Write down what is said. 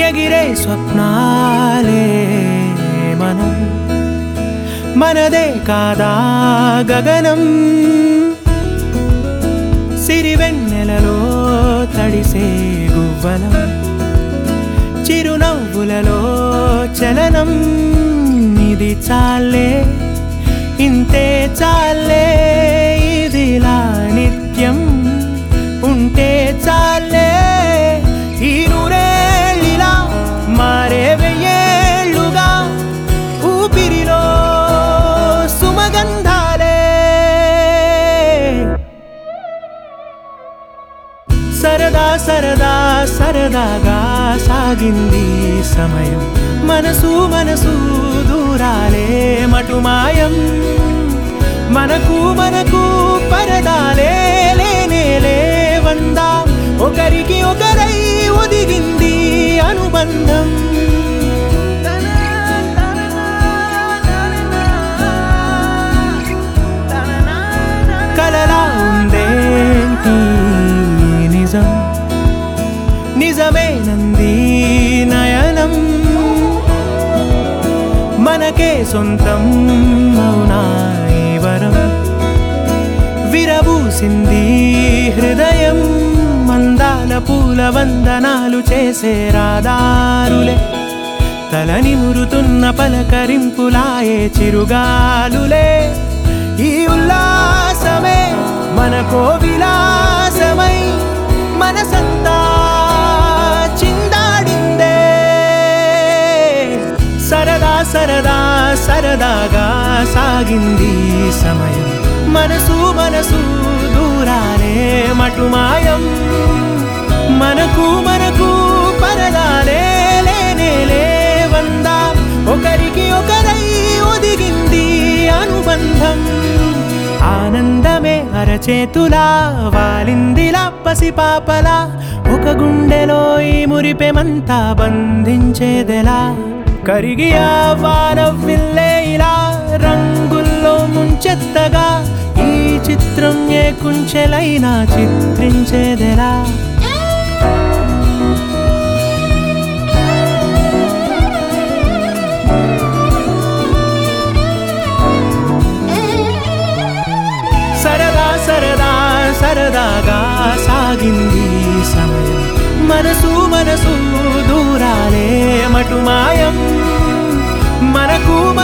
ఎగిరే స్వప్నాలే మనం మనదే కాదా గగనం సిరివెన్నెలలో తడిసే గువ్వలం చిరునవ్వులలో చలనం ఇది చాలే ఇంతే చాలే ఇదిలా నిత్యం ఉంటే చాలే ఈ నూరేళ్ళిలా మారే వెయ్యేళ్ళుగా ఊపిరిలో సుమగంధాలే సరదా సరదా సరదాగా సాగింది సమయం మనసు మనసు దూరాలే మటుమాయం మనకు మనకు పరదాలే లేనే లేవందా ఒకరికి ఒకరై ఒదిగింది అనుబంధం కలలా ఉందేంటి నిజం నిజమేనంది నయనం మనకే సొంతం అవునా ఈ వరం విరబూసింది హృదయం మందాల పూల వందనాలు చేసే రాదారులే తల నిమురుతున్న పలకరింపులాయే చిరుగాలులే ఈ ఉల్లాసమే మనకో విలాసమై మనసంతా చిందాడిందే సరదా సరదా సరదాగా సాగింది సమయం మనసు మనసు దూరాలే మటుమాయం మనకు మనకు పరదాలే లేనే లేవందా ఒకరికి ఒకరై ఒదిగింది అనుబంధం ఆనందమే అరచేతులా వాలిందిలా పసిపాపలా ఒక గుండెలో ఈ మురిపెమంతా బంధించేదెలా కరిగి వానవిల్లే ఇలా రంగుల్లో ముంచెత్తగా ఈ చిత్రం ఏ కుంచెలైనా చిత్రించేదెలా సరదా సరదా సరదాగా సాగింది సమయం మనసు మనసు దూరాలే మటుమాయం మనకు